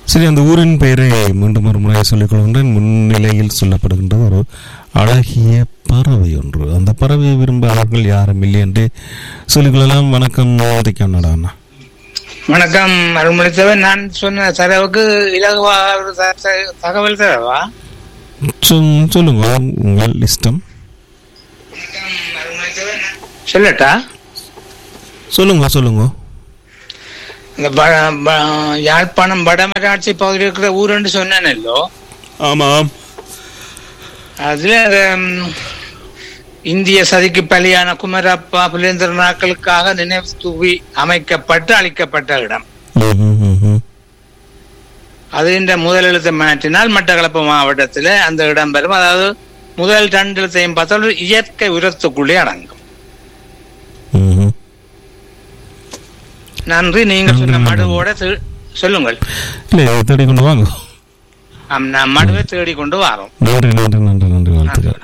சரி அந்த ஊரின் பெயரை மீண்டும் ஒரு முறை சொல்லிக் கொள்கின்றேன் முன்னிலையில் சொல்லப்படுகின்றது ஒரு அழகிய பறவை ஒன்று அந்த பறவையை விரும்பாளர்கள் யாரும் இல்லை என்று சொல்லிக்கொள்ளலாம் வணக்கம் கன்னடா அண்ணா வணக்கம் அருள்மொழித்தவன் நான் சொன்ன தரவுக்கு இலகுவா ஒரு த- த- தகவல் தரவா சொல்- சொல்லுங்க உங்கள் இஷ்டம் சொல்லட்டா சொல்லுங்க சொல்லுங்க இந்த ப- ப- யாழ்ப்பாணம் வடமராட்சி பகுதியில் இருக்கிற ஊருன்னு சொன்னேனல்லோ ஆமாம் அதுல ம், இந்திய சதிக்கு பலியான குமரப்பா புலேந்திர நாட்களுக்காக நினைவு தூவி அமைக்கப்பட்டு அளிக்கப்பட்ட இடம் அது இந்த முதல் எழுத்தை மாற்றினால் மட்டக்களப்பு மாவட்டத்தில் அந்த இடம் பெறும் அதாவது முதல் ரெண்டு எழுத்தையும் பார்த்தால் ஒரு இயற்கை உரத்துக்குள்ளே அடங்கும் நன்றி நீங்க நன்றி, சொன்ன நன்றி. மடுவோட தே- சொல்லுங்கள் இல்லை தேடி கொண்டு வாங்க ஆம், நான் மடுவை தேடி கொண்டு வரோம் நன்றி நன்றி நன்றி நன்றி வாழ்த்துக்கள்